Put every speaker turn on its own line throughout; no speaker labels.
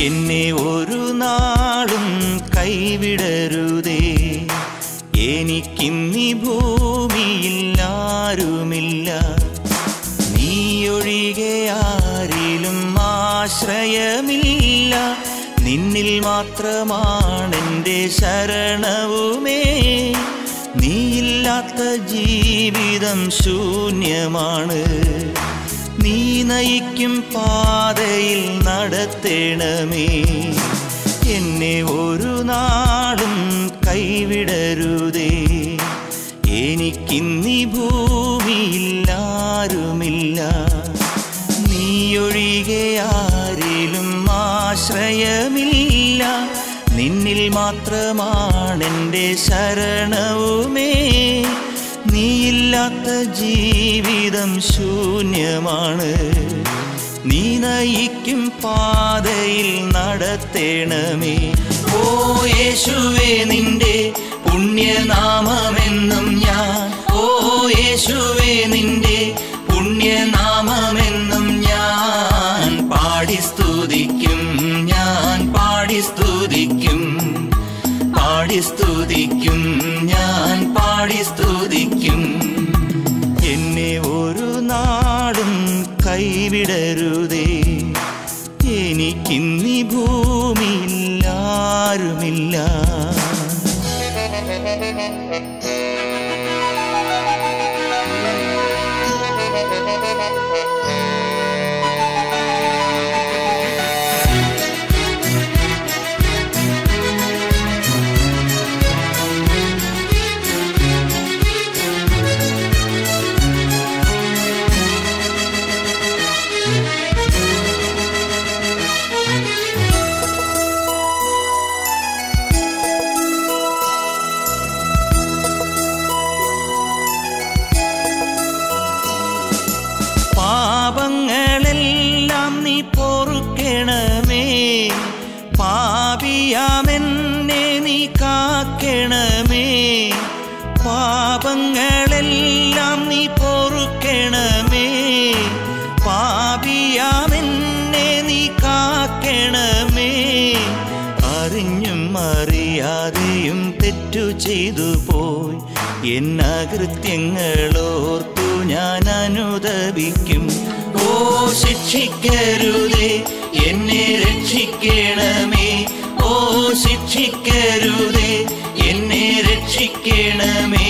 എന്നെ ഒരു നാളും കൈവിടരുതേ എനിക്കിന്നീ ഭൂമിയിൽ ആരുമില്ല നീയൊഴികെ ആരിലും ആശ്രയമില്ല നിന്നിൽ മാത്രമാണെൻ്റെ ശരണവുമേ നീയില്ലാത്ത ജീവിതം ശൂന്യമാണ് നീ നയിക്കും പാതയിൽ നടത്തേണമേ എന്നെ ഒരു നാളും കൈവിടരുതേ എനിക്കിന്നീ ഭൂമിയിൽ ആരുമില്ല നീയൊഴികെ ആരിലും ആശ്രയമില്ല നിന്നിൽ മാത്രമാണെൻ്റെ ശരണവുമേ നീയില്ലാത്ത ജീവിതം ശൂന്യമാണ് നീ നയിക്കും പാതയിൽ നടത്തേണമേ ഓ യേശുവേ നിന്റെ പുണ്യനാമമെന്നും ഞാൻ ഓ യേശുവേ നിന്റെ പുണ്യനാമമെന്നും ഞാൻ പാടി സ്തുതിക്കും ഞാൻ പാടി സ്തുതിക്കും പാടി സ്തുതിക്കും ഞാൻ പാടി സ്തുതിക്കും എന്നെ ഒരു നാടും കൈവിടരുതേ എനിക്കിന്നീ ഭൂമിയിൽ ആരുമില്ല പാപങ്ങളെല്ലാം നീ പൊറുക്കണമേ പാപിയാമെന്നെ നീ കാക്കണമേ പാപങ്ങളെല്ലാം നീ പൊറുക്കണമേ പാപിയാമെന്നെ നീ കാക്കണമേ അറിഞ്ഞും അറിയാതെയും തെറ്റു ചെയ്തു പോയി എന്നകൃത്യങ്ങളോർത്തു ഞാൻ അനുദപിക്കും ഓ ശിക്ഷിക്കരുതേ എന്നെ രക്ഷിക്കണമേ ഓ ശിക്ഷിക്കരുതേ എന്നെ രക്ഷിക്കണമേ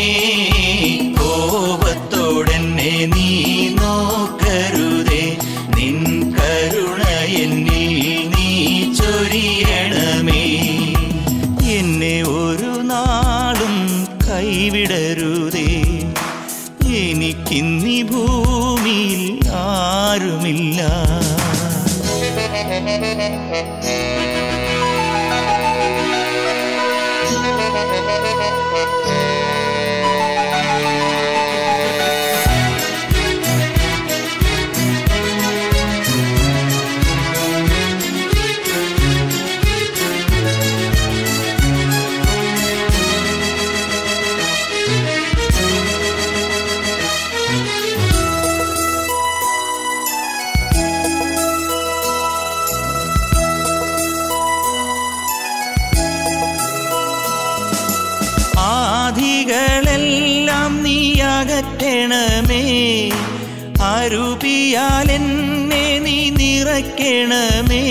കോപത്തോടെന്നെ നീ നോക്കരുതേ നിൻ കരുണ എന്നിൽ നീ ചൊരിയണമേ എന്നെ ഒരു നാളും കൈവിടരുതേ എനിക്കിന്നീ ഭൂമിയിൽ ആരുമില്ല ആധികളെല്ലാം നീ അകറ്റണമേ അരുപിയാൽ എന്നെ നീ നിറയ്ക്കണമേ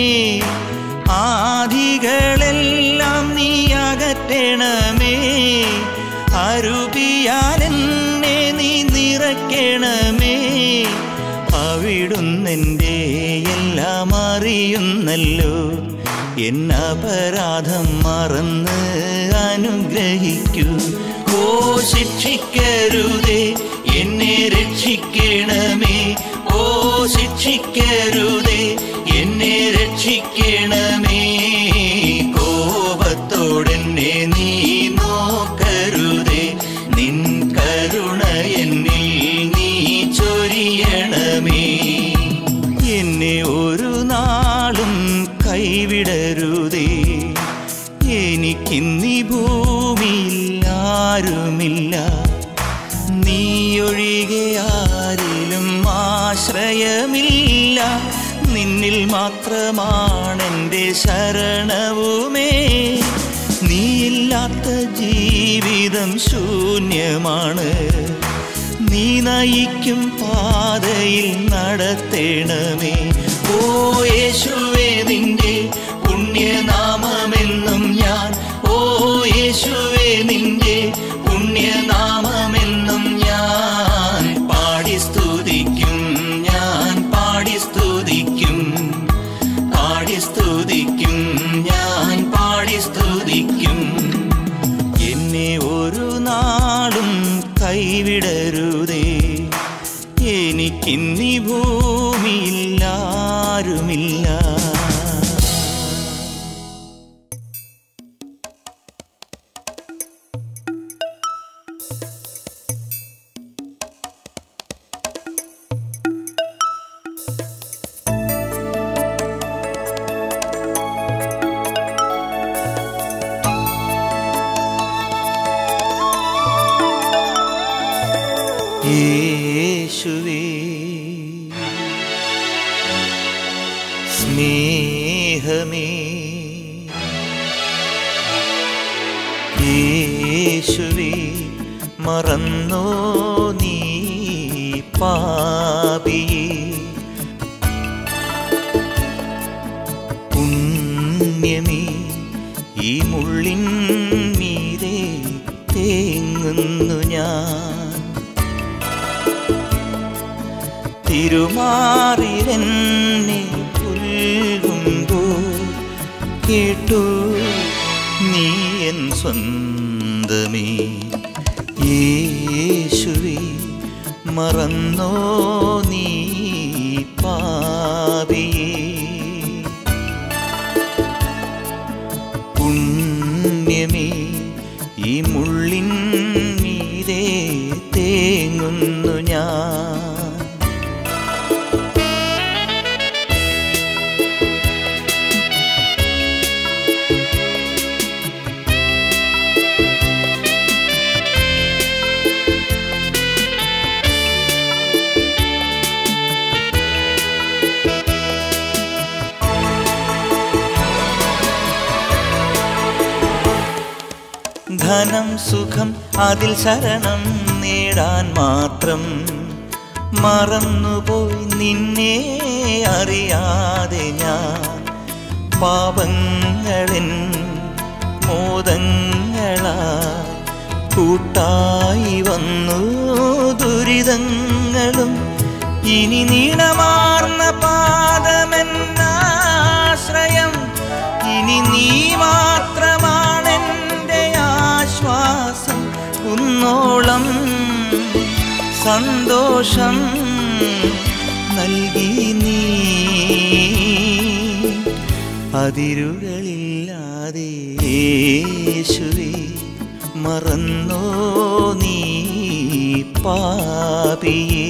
ആധികളെല്ലാം നീ അകറ്റണമേ അരുപിയാൽ എന്നെ നീ നിറയ്ക്കണമേ അവിടുന്നെൻ്റെ എല്ലാം അറിയുന്നല്ലോ എന്നപരാധം മറന്ന് അനുഗ്രഹിക്കൂ ഓ ശിക്ഷിക്കരുതേ എന്നെ രക്ഷിക്കണമേ ഓ ശിക്ഷിക്കരുതേ എന്നെ രക്ഷിക്കണമേ കോപത്തോടെന്നെ നീ നോക്കരുതേ നിൻ കരുണ എന്നിൽ നീ ചൊരിയണമേ എന്നെ ഒരു നാളും കൈവിടരുതേ എനിക്കിന്നീ ഭൂമിയിൽ ആരുമില്ല നീയൊഴികെ ആരിലും ആശ്രയമില്ല നിന്നിൽ മാത്രമാണെൻ്റെ ശരണവുമേ നീയില്ലാത്ത ജീവിതം ശൂന്യമാണ് നീ നയിക്കും പാതയിൽ നടത്തേണമേ ഓ യേശുവേ നിന്റെ പുണ്യനാമമെന്നും ഞാൻ ഓ യേശുവേ നിന്റെ പുണ്യനാമമെന്നും ഞാൻ പാടി സ്തുതിക്കും ഞാൻ പാടി സ്തുതിക്കും പാടി സ്തുതിക്കും ഞാൻ പാടി സ്തുതിക്കും എന്നെ ഒരു നാളും കൈവിടരുതേ എനിക്കിന്നി ഭൂമിയിൽ ആരുമില്ല യേശുവേ സ്നേഹമേ യേശുവേ മറന്നോ നീ പാപിയേ പുണ്യമേ ഈ മുള്ളിൻ മീതെ തേങ്ങുന്നു ഞാൻ തിരുമാറിലെന്നെ പുൽകുമ്പോൾ കേട്ടു നീ എൻ സ്വന്തമേ യേശുവേ മറന്നോ നീ പാപിയേ പുണ്യമേ ഈ മുള്ളിൻ മീതെ തേങ്ങുന്നു ഞാൻ ധനം സുഖം അതിൽ ശരണം നേടാൻ മാത്രം മറന്നുപോയി നിന്നെ അറിയാതെ ഞാൻ പാപങ്ങളിൻ മോദങ്ങളാ കൂട്ടായി വന്നു ദുരിതങ്ങളും ഇനി നീളമാർന്ന പാദമെന്നാശ്രയം ഇനി നീ മാത്രമാണെൻ്റെ ആശ്വാസം കുന്നോളം സന്തോഷം നൽകി നീ അതിരുകളില്ലാതെ യേശുവേ മറന്നോ നീ പാപിയേ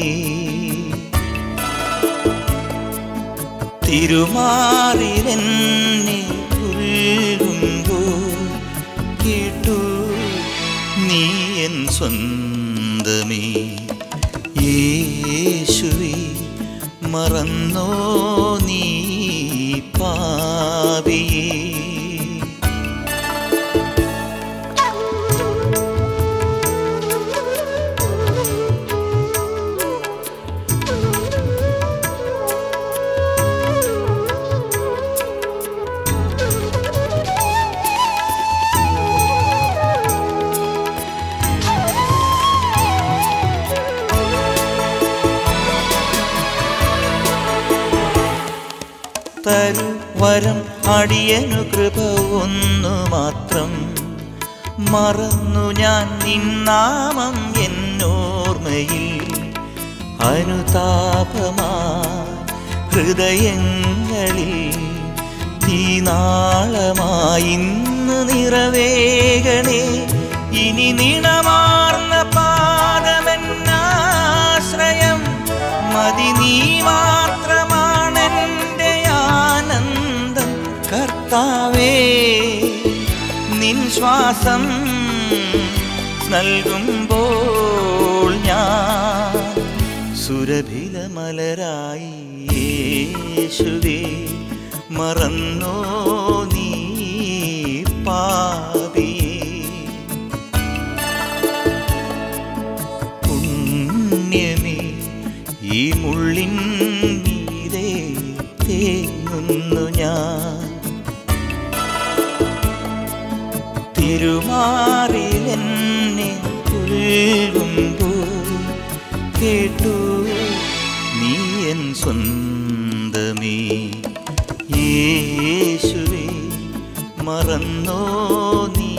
തിരുമാറിലെന്നെ പുൽകുമ്പോൾ കേട്ടു നീ എൻ സ്വന്തമേ യേശുവേ മറന്നോ നീ പാപിയേ തരു വരം അടിയനു കൃപ ഒന്നു മാത്രം മറന്നു ഞാൻ നിന്നാമം എന്നോർമ്മയിൽ അനുതാപമാ ഹൃദയങ്ങളിൽ തീനാളമായിന്ന് നിറവേകണേ ഇനി നിണമാർന്ന പാദമെന്നാശ്രയം മതി നീ മാത്രമാണെൻ്റെ ആനന്ദം കർത്താവേ നിൻ ശ്വാസം നൽകുമ്പോൾ ഞാൻ സുരഭില മലരായി യേശുവേ മറന്നോ നീ പാപിയേ പുണ്യമേ ഈ മുള്ളിൻ മീതെ തേങ്ങുന്നു ഞാൻ തിരുമാറിലെന്നെ പുൽകുമ്പോൾ കേട്ടു നീ എൻ സ്വന്തമേ യേശുവേ മറന്നോ നീ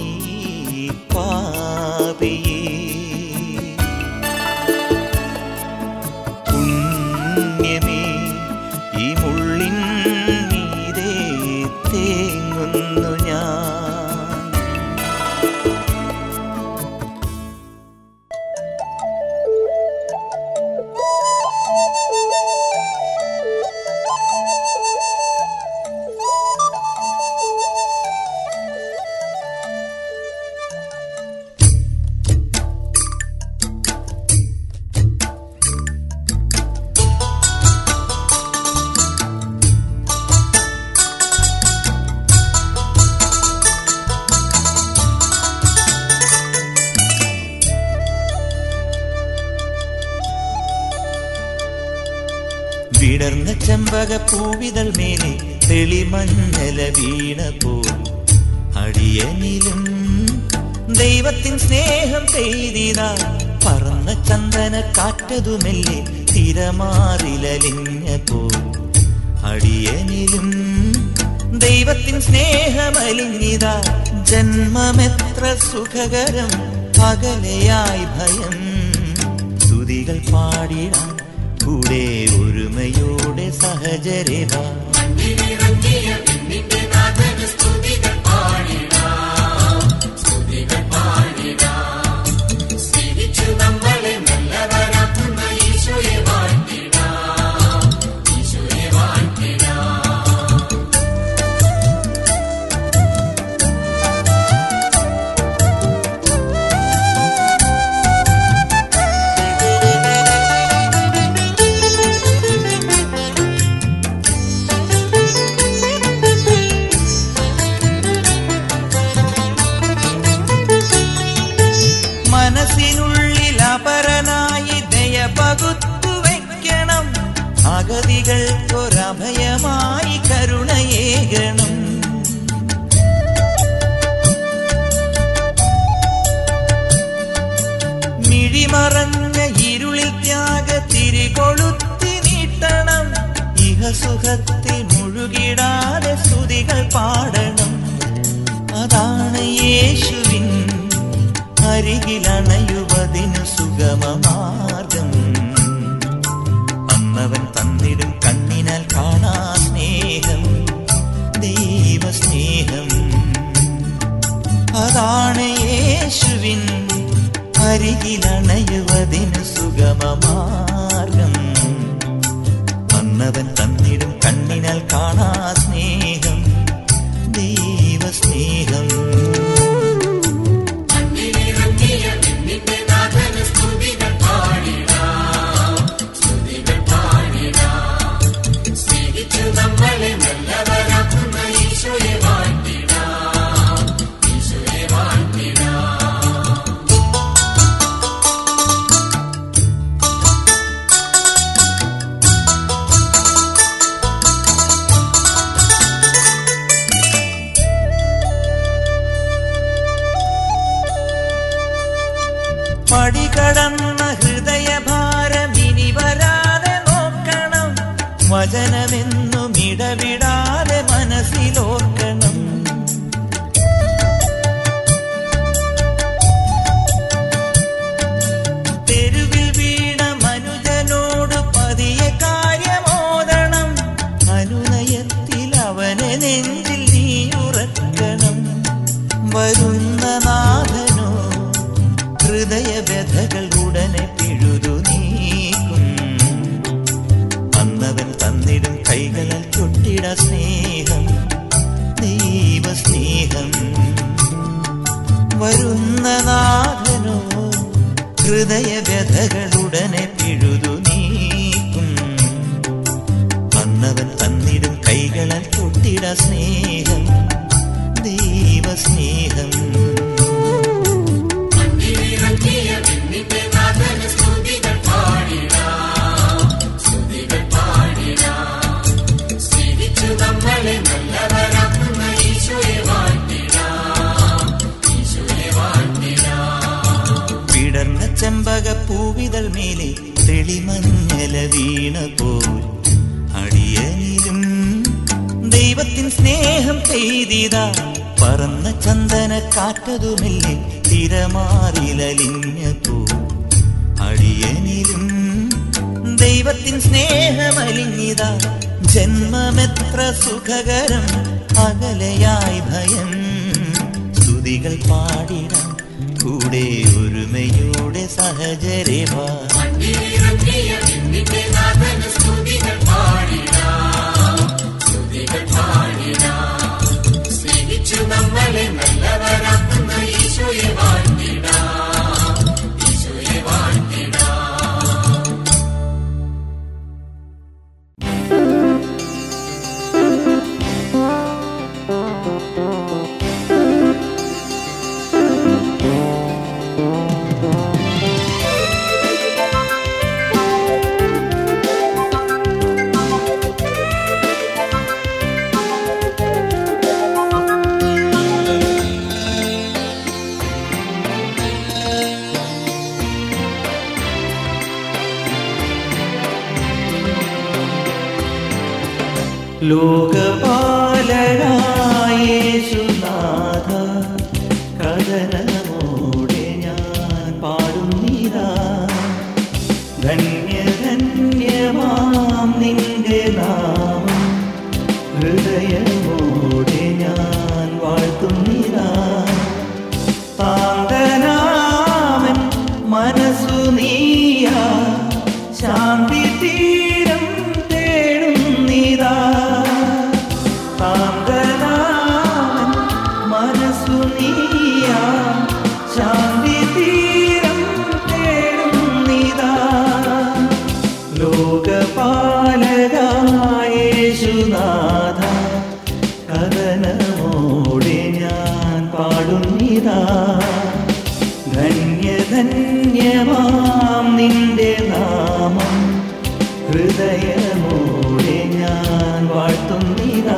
പാപിയേ പുണ്യമേ ഈ മുള്ളിൻ മീതെ തേങ്ങുന്നു ഞാൻ വിടർന്ന ചെമ്പക പൂവിതൾ മേലെ തെളിമഞ്ഞല വീണ പോൽ അടിയനിലും ദൈവത്തിൻ സ്നേഹം പെയ്തിതാ പറന്ന ചന്ദന കാറ്റതുമെല്ലെ തിരമാറിലലിഞ്ഞ പോൽ അടിയനിലും ദൈവത്തിൻ സ്നേഹമലിഞ്ഞിതാ ജന്മമെത്ര സുഖകരം അകലെയായി ഭയം സ്തുതികൾ പാടിടാൻ കൂടെ ഒരുമയോടെ സഹചരവാ മനസ്സിനുള്ളിൽ അപരനായി ദയ പകുത്തു വയ്ക്കണം അഗതികൾക്കൊരഭയമായി കരുണയേകണം മിഴിമറഞ്ഞ ഇരുളിൽ ത്യാഗ തിരികൊളുത്തി നീട്ടണം ഇഹസുഖത്തിൽ മുഴുകിടാതെ സ്തുതികൾ പാടണം അതാണ് യേശുവിൻ അരികിലണയുവതിനു സുഗമമാർഗം അന്നവൻ തന്നിടും കണ്ണിനാൽ കാണാ സ്നേഹം ദൈവസ്നേഹം അതാണ് യേശുവിൻ അരികിലണയുവതിനു സുഗമമാർഗം അന്നവൻ തന്നിടും കണ്ണിനാൽ കാണാ സ്നേഹം ദൈവസ്നേഹം പടികടന്ന ഹൃദയഭാരം ഇനി വരാതെ നോക്കണം വചനമെന്നും ഇടവിടാതെ മനസ്സിലോർക്കണം തെരുവിൽ വീണ മനുജനോട് പതിയെ കാര്യമോദണം അനുനയത്തിൽ അവനെ നെഞ്ചിൽ നീ ഉറക്കണം വരുന്ന നാഥനോ ഹൃദയവ്യഥകൾ ഉടനെ പിഴുതു നീക്കും അന്നവൻ തന്നിടും കൈകളാൽ തൊട്ടിട സ്നേഹം ദൈവ മഞ്ഞല വീണ പോൽ അടിയനിലും ദൈവത്തിൻ സ്നേഹം പെയ്തിതാ പറന്ന ചന്ദന കാറ്റതുമില്ലേ തിരമാറിലലിഞ്ഞ പോ അടിയനിലും ദൈവത്തിൻ സ്നേഹമലിഞ്ഞിതാ ജന്മമെത്ര സുഖകരം അകലയായി ഭയം സ്തുതികൾ പാടിടാം കൂടെ ഒരുമയോടെ സഹചരവാ
നമ്മളെ നല്ലവരാക്കുന്ന ഈശോയെ വാഴ്ത്തിടാം ഈശോയെ വാഴ്ത്തിടാം
ലോകപാലനായേശുനാഥ കഥനമോടെ ഞാൻ പാടുന്നിതാ ധന്യ ധന്യമാം നിന്റെ നാമം ഹൃദയമോടെ ഞാൻ വാഴ്ത്തുന്നിതാ താന്തനാമൻ മനസ്സു നീയാ ശാന്തി തീരം തേടുന്നിതാ താന്തനാമൻ മനസ്സു നീയാ ശാന്തി തീരം തേടുന്നിതാ ലോകപാലകായേശുനാഥ കഥനമോടെ ഞാൻ പാടുന്നിതാ ധന്യ ധന്യമാം നിന്റെ നാമം ഹൃദയമോടെ ഞാൻ വാഴ്ത്തുന്നിതാ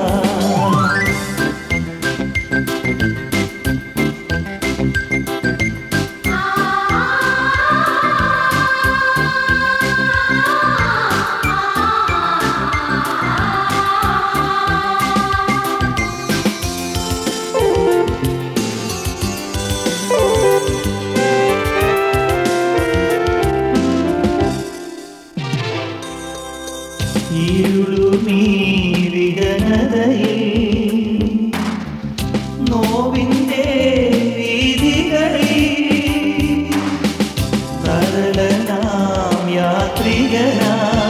ഇരുളുമീലിടനതയിൽ നോവിൻ്റെ വീതികളിൽ തരളനാം യാത്രികനാ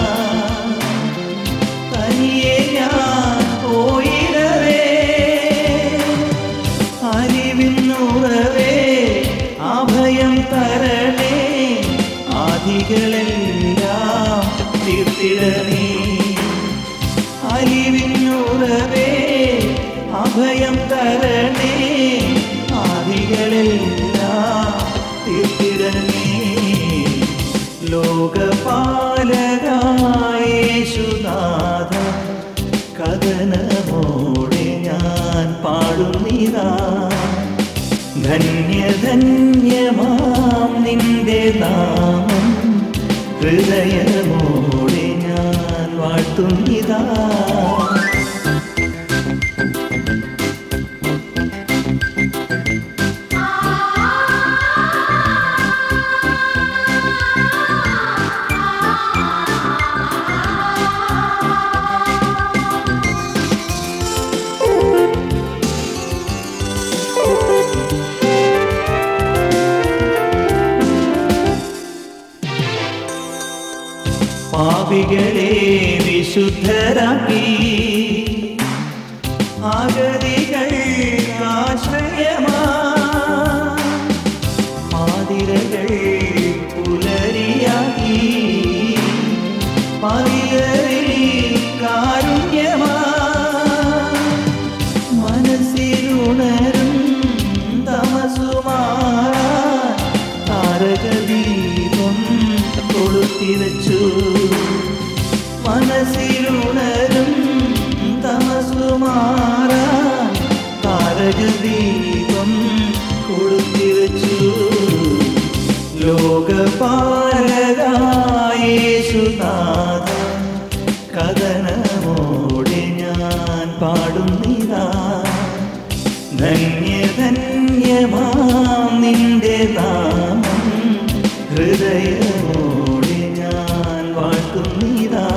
തനിയെ ഞാൻ പോയിടവേ അറിവിന്നുറവേ അഭയം തരണേ ആദികളെല്ലാം തീർത്തിടണേ അലിവിന്നുറവേ അഭയം തരണേ ആദികളെല്ലാം തീർത്തിടണേ ലോകപാലകായേശുനാഥ കഥനമോടെ ഞാൻ പാടുന്നിതാ ധന്യ ധന്യമാം നിന്റെ നാമം ഹൃദയമോടെ ഞാൻ വാഴ്ത്തുന്നിതാ പാപികളെ വിശുദ്ധരാക്കി ആഗതികൾ ആശ്രയമാ പാതിരകൾ പുലരിയാക്കി പതികളിൽ കാരുണ്യമാ മനസ്സിലുണരും തമസുമാറാ താരകദീപം കൊളുത്തിവച്ചു മനസ്സിലുണരും തമസുമാറാ താരകദീപം കൊളുത്തിവച്ചു
ലോകപാലകായേശുനാഥ കഥനമോടെ ഞാൻ പാടുന്നിതാ ധന്യധന്യമാം നിന്റെ നാമം ഹൃദയമോടെ ഞാൻ വാഴ്ത്തുന്നിതാ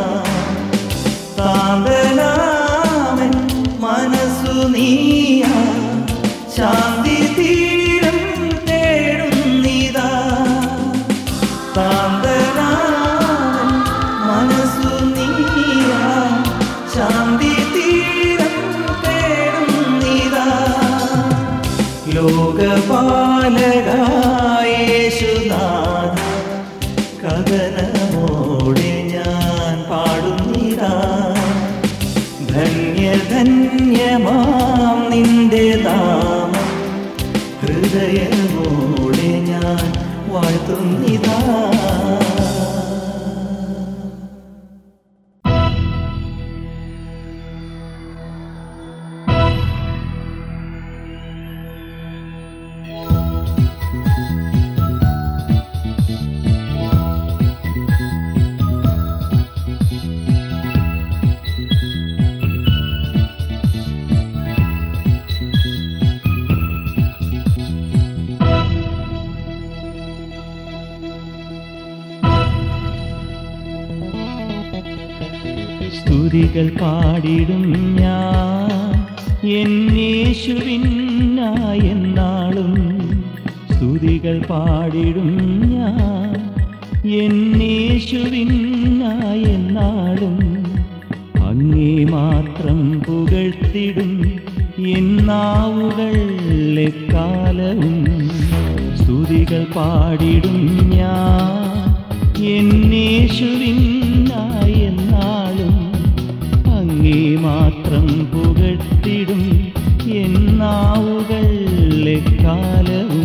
താന്തനാമൻ മനസ്സു നീയാ ശാന്തി തീരം തേടുന്നിതാ താന്തനാമൻ മനസ്സു നീയാ ശാന്തി തീരം തേടുന്നിതാ ലോകപാലകായേശുനാഥ കഥനമോടെ ഞാൻ പാടുന്നിതാ ധന്യധന്യമാം നിന്റെ നാമം ഹൃദയമോടെ ഞാൻ വാഴ്ത്തുന്നിതാ സ്തുതികൾ പാടിടും ഞാൻ എന്നേശുവിനായെന്നാളും സ്തുതികൾ പാടിടും ഞാൻ എന്നേശുവിനായെന്നാളും അങ്ങേ മാത്രം പുകഴ്ത്തിടും എന്നാവുകൾ എക്കാലവും സ്തുതികൾ പാടിടും ഞാൻ എന്നേശുവിനായി എന്നാളും അങ്ങേ മാത്രം പുകഴ്ത്തിടും എന്നാവുകൾ എക്കാലവും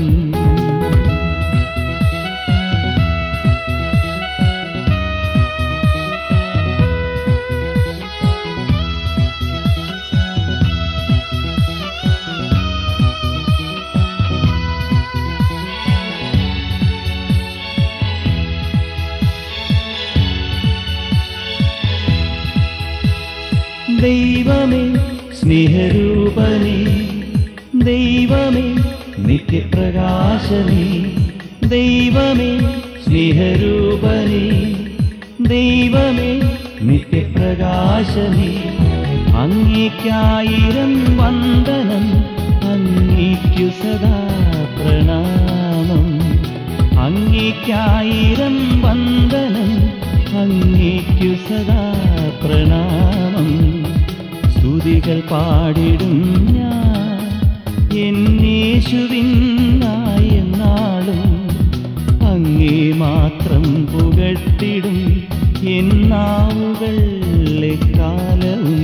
ദൈവമേ സ്നേഹരൂപനേ ദൈവമേ നിത്യപ്രകാശനേ ദൈവമേ സ്നേഹരൂപനേ ദൈവമേ നിത്യപ്രകാശനേ അങ്ങേക്കായിരം വന്ദനം അങ്ങേക്കു സദാ പ്രണാമം അങ്ങേക്കായിരം വന്ദനം അങ്ങേക്കു സദാ പ്രണാമം സ്തുതികൾ പാടിടും ഞാൻ എന്നേശുവിനായി എന്നാളും അങ്ങേ മാത്രം പുകഴ്ത്തിടും എന്നാവുകൾ എക്കാലവും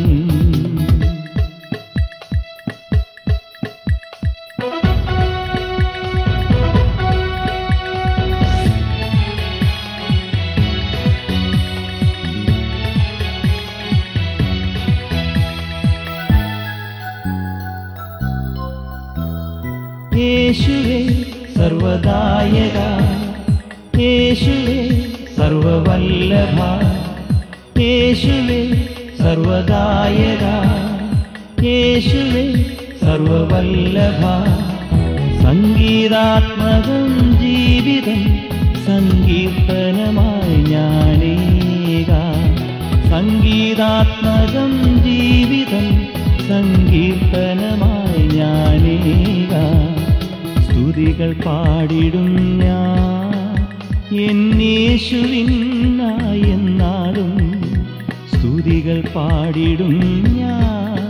യേശുവേ സർവദായക യേശുവേ സർവവല്ലഭ യേശുവേ സർവദായക യേശുവേ സർവവല്ലഭ സംഗീതാത്മകം ജീവിതം സങ്കീർത്തനമായി ഞാനേക സംഗീതാത്മകം ജീവിതം സങ്കീർത്തനമായി ഞാനേക സ്തുതികൾ പാടിടും ഞാൻ എന്നേശുവിനായി എന്നാളും സ്തുതികൾ പാടിടും ഞാൻ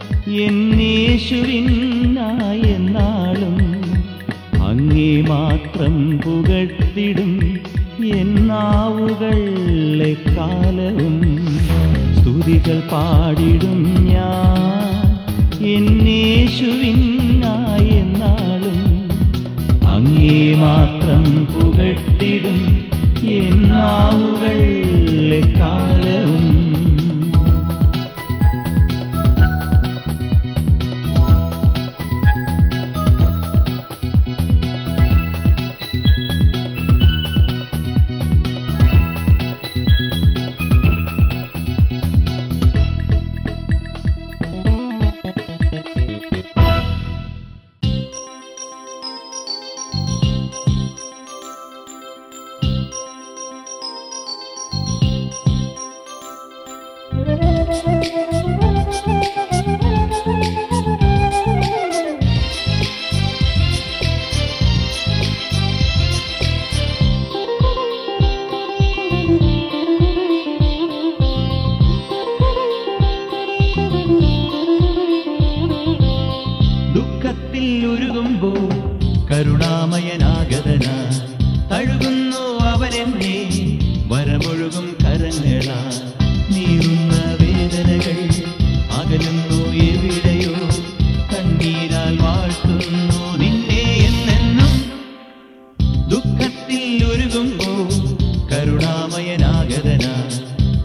എന്നേശുവിനായി എന്നാളും അങ്ങേ മാത്രം പുകഴ്ത്തിടും എന്നാവുകൾ എക്കാലവും സ്തുതികൾ പാടിടും ഞാൻ എന്നേശുവിനായി എന്നാളും അങ്ങേ മാത്രം പുകഴ്ത്തിടും എന്നാവുകൾ എക്കാലവും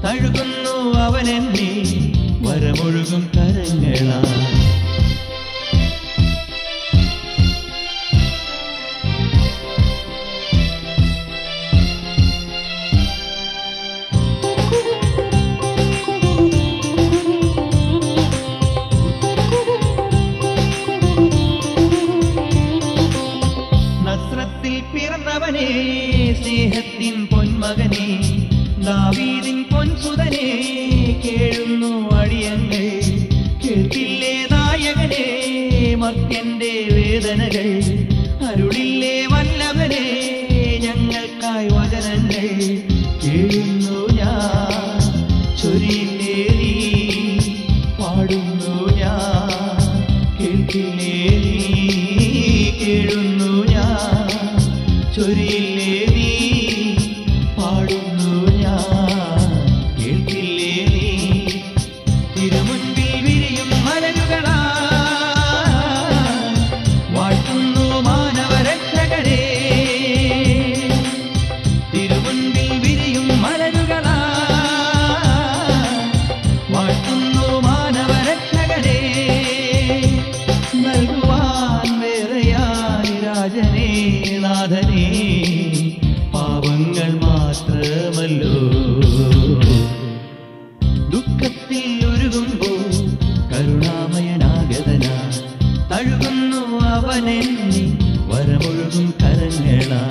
തഴുകുന്നു അവനെന്നെ വരമൊഴുകും കരങ്ങളാ നസ്രത്തിൽ പിറന്നവനെ സ്നേഹത്തിൻ പൊന്മകനെ ദാവീദിൻ പൊൻസുതനെ കേഴുന്നു അടിയങ്ങൾ കേട്ടില്ലേ നായകനെ മർത്യന്റെ വേദനകൾ അരുളില്ലേ വല്ലവനെ ഞങ്ങൾക്കായി വചനങ്ങൾ കേഴുന്നു ഞാൻ ചൊരിയില്ലേ നീ പാടുന്നു ഞാൻ കേൾക്കില്ലേ നീ കേഴുന്നു ഞാൻ ചൊരിയില്ലേ നീ പാടുന്നു ഞാൻ കേൾക്കില്ലേ നീ തിരുമുൻപിൽ വിരിയും മലരുകളാ വാഴ്ത്തുന്നു മാനവരക്ഷകരെ തിരുമുൻപിൽ വിരിയും മലരുകളാ വാഴ്ത്തുന്നു മാനവരക്ഷകരെ നൽകുവാൻ വേറെയായി രാജനേ നാഥനേ പാപങ്ങൾ മാത്രമല്ലോ ദുഃഖത്തിൽ ഒരുകുമ്പോൾ കരുണാമയനാഗതന തഴുകുന്നു അവനെന്നി വരമൊഴുകും കരങ്ങളാ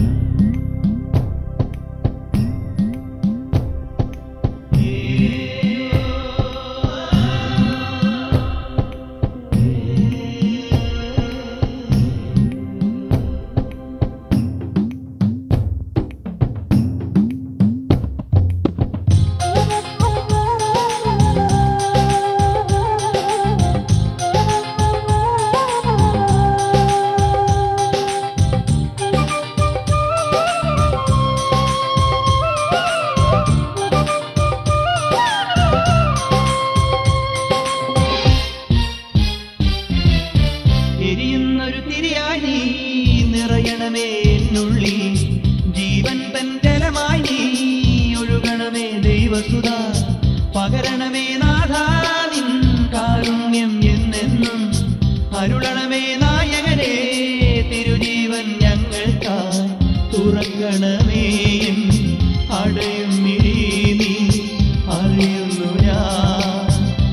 എരിയുന്നൊരു തിരിയായി നീ നിറയണമേ എന്നുള്ളി ജീവൻ തൻ ജലമായി നീ ഒഴുകണമേ ദൈവസുത പകരണമേ നാഥാനിൻ കാരുണ്യം എന്നെന്നും അരുളണമേ നായകനെ തിരുജീവൻ ഞങ്ങൾക്കായി തുറക്കണമേ എൻ അടയും മിഴി നീ അറിയുന്നു ഞാൻ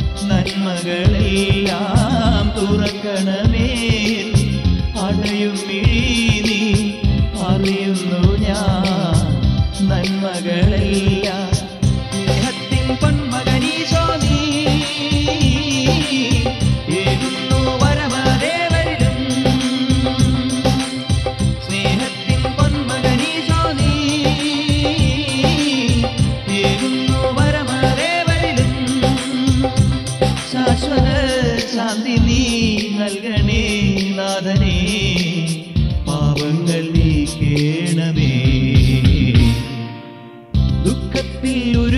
നന്മകളെല്ലാം തുറക്കണമേ അടയും മിഴി നീ അറിയുന്നു ഞാൻ നന്മകളെല്ലാം സ്നേഹത്തിൻ പൊന്മകനീശോ നീ ഏകുന്നു വരമദേവരിലും സ്നേഹത്തിൻ പൊന്മകനീശോ നീ ഏകുന്നു വരമദേവരിലും ശാശ്വത ശാന്തി നീ നൽകണേ നാഥനേ പാപങ്ങൾ നീക്കേണമേ ദുഃഖത്തിൽ ഒരു